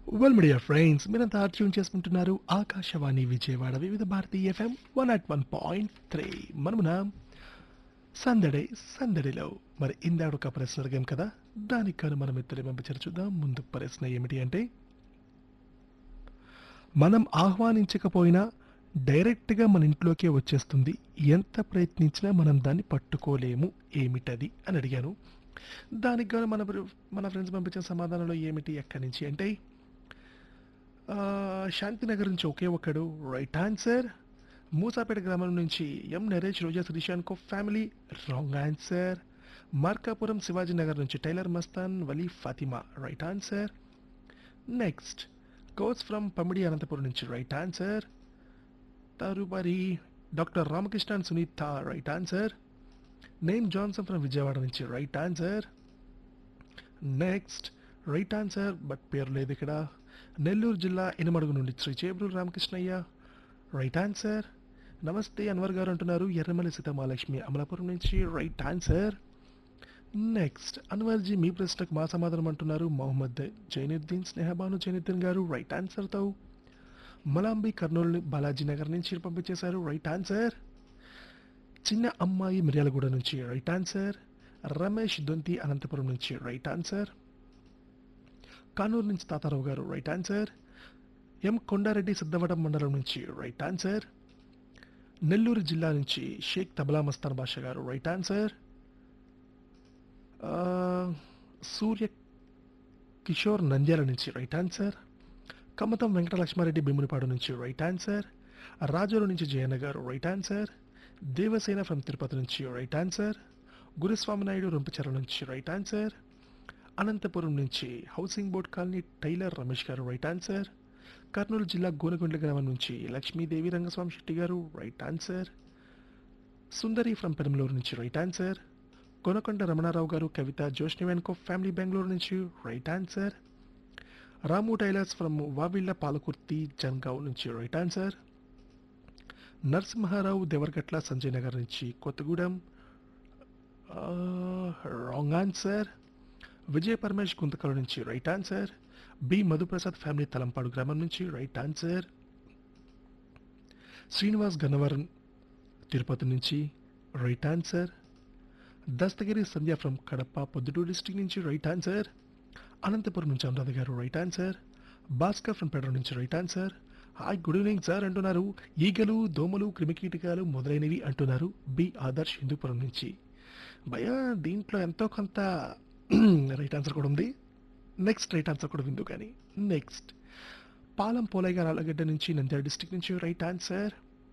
well media friends మీరంతా tune చేసుకుంటున్నారు Akashvani Vijayawada Vividh Bharati FM one at one point three మనమున సందడి సందడిలో మరి ఇందాక ఒక ప్రశ్న అడిగాం కదా దానికి కానీ మనం ఇద్దరు పంపించారు చూద్దాం ముందు ప్రశ్న ఏమిటి అంటే మనం ఆహ్వానించకపోయినా డైరెక్ట్గా మన ఇంట్లోకే వచ్చేస్తుంది ఎంత ప్రయత్నించినా మనం దాన్ని పట్టుకోలేము ఏమిటది అని అడిగాను దానికి గాను మన మన ఫ్రెండ్స్ పంపించిన సమాధానంలో ఏమిటి ఎక్కడి నుంచి అంటే ఆ, శాంతినగర్ నుంచి ఒకే ఒకడు రైట్ ఆన్సర్ మూసాపేట గ్రామం నుంచి ఎం నరేష్ రోజా శ్రీశాంకో family wrong answer Markapuram Shivaji Nagar నుంచి tailor Mastan Vali Fatima right answer next coach from Pamidi Anantapuram నుంచి రైట్ ఆన్సర్ తరువారి doctor Ramakrishna and Sunitha right answer name Johnson from Vijayawada నుంచి right answer next right answer but పేరు లేదు ఇక్కడ నెల్లూరు జిల్లా ఇనమడుగు నుండి శ్రీ చేబ్రూరు రామకృష్ణయ్య రైట్ ఆన్సర్ నమస్తే అన్వర్ గారు అంటున్నారు ఎర్రమల్లి సీతమాలక్ష్మి అమలాపురం నుంచి రైట్ ఆన్సర్ నెక్స్ట్ అన్వర్జీ మీ ప్రశ్నకు మా సమాధానం అంటున్నారు మొహమ్మద్ జైనుద్దీన్ స్నేహబాను జైనుద్దీన్ గారు రైట్ ఆన్సర్తో మలాంబి కర్నూలు బాలాజీ నగర్ నుంచి పంపించేశారు రైట్ ఆన్సర్ చిన్న అమ్మాయి మిర్యాలగూడ నుంచి రైట్ ఆన్సర్ రమేష్ దొంతి అనంతపురం నుంచి రైట్ ఆన్సర్ కానూరు నుంచి Thatharao garu right answer M Kondareddy Siddavatam మండలం నుంచి రైట్ ఆన్సర్ నెల్లూరు జిల్లా నుంచి షేక్ తబలా మస్తాన్ బాషా గారు రైట్ ఆన్సర్ ఆ, సూర్య కిషోర్ నంద్యాల నుంచి రైట్ ఆన్సర్ కమ్మతం వెంకటలక్ష్మారెడ్డి భీమునిపాడు నుంచి రైట్ ఆన్సర్ రాజోలు నుంచి Jayanna garu right answer Devasena from Tirupati నుంచి రైట్ ఆన్సర్ గురుస్వామి నాయుడు రొంపచెర నుంచి రైట్ ఆన్సర్ అనంతపురం నుంచి housing board colony tailor Ramesh garu right answer Kurnool జిల్లా గోనగుండ్ల గ్రామం నుంచి Lakshmidevi Rangaswamy Shetty garu right answer Sundari from Penamaluru నుంచి రైట్ ఆన్సర్ కొనకొండ రమణారావు గారు కవిత జోష్ని వెన్కో ఫ్యామిలీ బెంగళూరు నుంచి right answer Ramu tailors from Vavilla Palakurthi Jangaon నుంచి రైట్ ఆన్సర్ నరసింహారావు దేవరగట్ల సంజయ్ నగర్ నుంచి కొత్తగూడెం రాంగ్ ఆన్సర్ విజయ పరమేష్ గుంతకల్ నుంచి right answer B Madhuprasad family Talampadu గ్రామం నుంచి రైట్ ఆన్సర్ శ్రీనివాస్ గన్నవరం తిరుపతి నుంచి right answer Dastagiri Sandhya from Kadapa Proddatur district నుంచి రైట్ ఆన్సర్ అనంతపురం నుంచి Anuradha garu right answer Bhaskar from పెడ్రో నుంచి right answer hi good evening sir అంటున్నారు ఈగలు దోమలు క్రిమికీటకాలు మొదలైనవి అంటున్నారు బి ఆదర్శ్ హిందూపురం నుంచి భయ దీంట్లో ఎంతో కొంత రైట్ ఆన్సర్ కూడా ఉంది నెక్స్ట్ రైట్ ఆన్సర్ కూడా విందు కానీ నెక్స్ట్ పాలం పోలయ్య గారు ఆలగడ్డ నుంచి నంద్యాల డిస్టిక్ నుంచి రైట్ ఆన్సర్